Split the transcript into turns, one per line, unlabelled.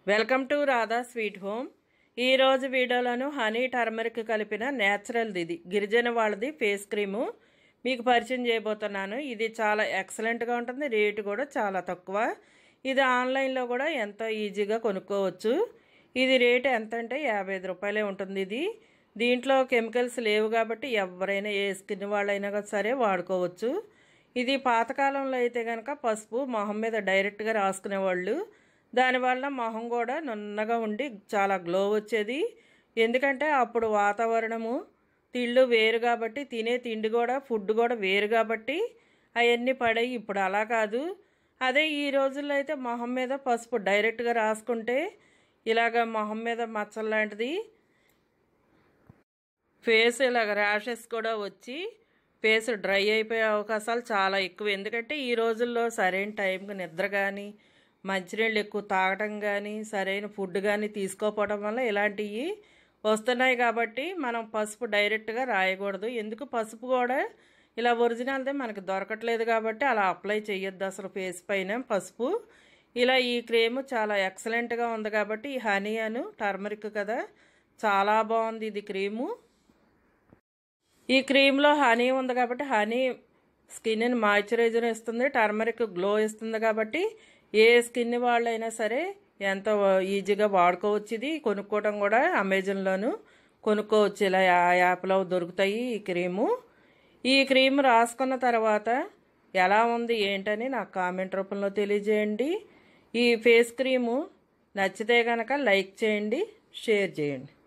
welcome to Radha sweet home ఈరోజు వీడియోలోను honey turmeric కలిపిన నేచురల్ది ఇది గిరిజన వాళ్ళది ఫేస్ క్రీము మీకు పరిచయం చేయబోతున్నాను ఇది చాలా ఎక్సలెంట్గా ఉంటుంది రేటు కూడా చాలా తక్కువ ఇది ఆన్లైన్లో కూడా ఎంతో ఈజీగా కొనుక్కోవచ్చు ఇది రేటు ఎంత అంటే యాభై ఐదు రూపాయలే ఉంటుంది ఇది దీంట్లో కెమికల్స్ లేవు కాబట్టి ఎవరైనా ఏ స్కిన్ వాళ్ళైనా కూడా సరే వాడుకోవచ్చు ఇది పాతకాలంలో అయితే కనుక పసుపు మొహం మీద డైరెక్ట్గా రాసుకునేవాళ్ళు దానివల్ల మొహం కూడా నున్నగా ఉండి చాలా గ్లో వచ్చేది ఎందుకంటే అప్పుడు వాతావరణము తిళ్ళు వేరు కాబట్టి తినే తిండి కూడా ఫుడ్ కూడా వేరు కాబట్టి అవన్నీ పడాయి ఇప్పుడు అలా కాదు అదే ఈ రోజుల్లో అయితే మొహం మీద పసుపు డైరెక్ట్గా రాసుకుంటే ఇలాగ మొహం మీద మచ్చలు లాంటిది ఫేస్ ఇలాగ ర్యాషెస్ కూడా వచ్చి ఫేస్ డ్రై అయిపోయే అవకాశాలు చాలా ఎక్కువ ఎందుకంటే ఈ రోజుల్లో సరైన టైంకి నిద్ర కానీ మంచినీళ్ళు ఎక్కువ తాగటం కానీ సరైన ఫుడ్ కానీ తీసుకోకపోవడం వల్ల ఇలాంటివి వస్తున్నాయి కాబట్టి మనం పసుపు డైరెక్ట్గా రాయకూడదు ఎందుకు పసుపు కూడా ఇలా ఒరిజినల్దే మనకు దొరకట్లేదు కాబట్టి అలా అప్లై చేయొద్దు అసలు ఫేస్ పైన పసుపు ఇలా ఈ క్రీము చాలా ఎక్సలెంట్గా ఉంది కాబట్టి ఈ హనీ అను టర్మరిక్ కదా చాలా బాగుంది ఇది క్రీము ఈ క్రీమ్లో హనీ ఉంది కాబట్టి హనీ స్కిన్ని మాయిశ్చరైజర్ ఇస్తుంది టర్మరిక్ గ్లో ఇస్తుంది కాబట్టి ఏ స్కిన్ వాళ్ళైనా సరే ఎంతో ఈజీగా వాడుకోవచ్చు ఇది కొనుక్కోవడం కూడా అమెజాన్లోను కొనుక్కోవచ్చు ఇలా యాప్లో దొరుకుతాయి ఈ క్రీము ఈ క్రీమ్ రాసుకున్న తర్వాత ఎలా ఉంది ఏంటని నాకు కామెంట్ రూపంలో తెలియజేయండి ఈ ఫేస్ క్రీము నచ్చితే కనుక లైక్ చేయండి షేర్ చేయండి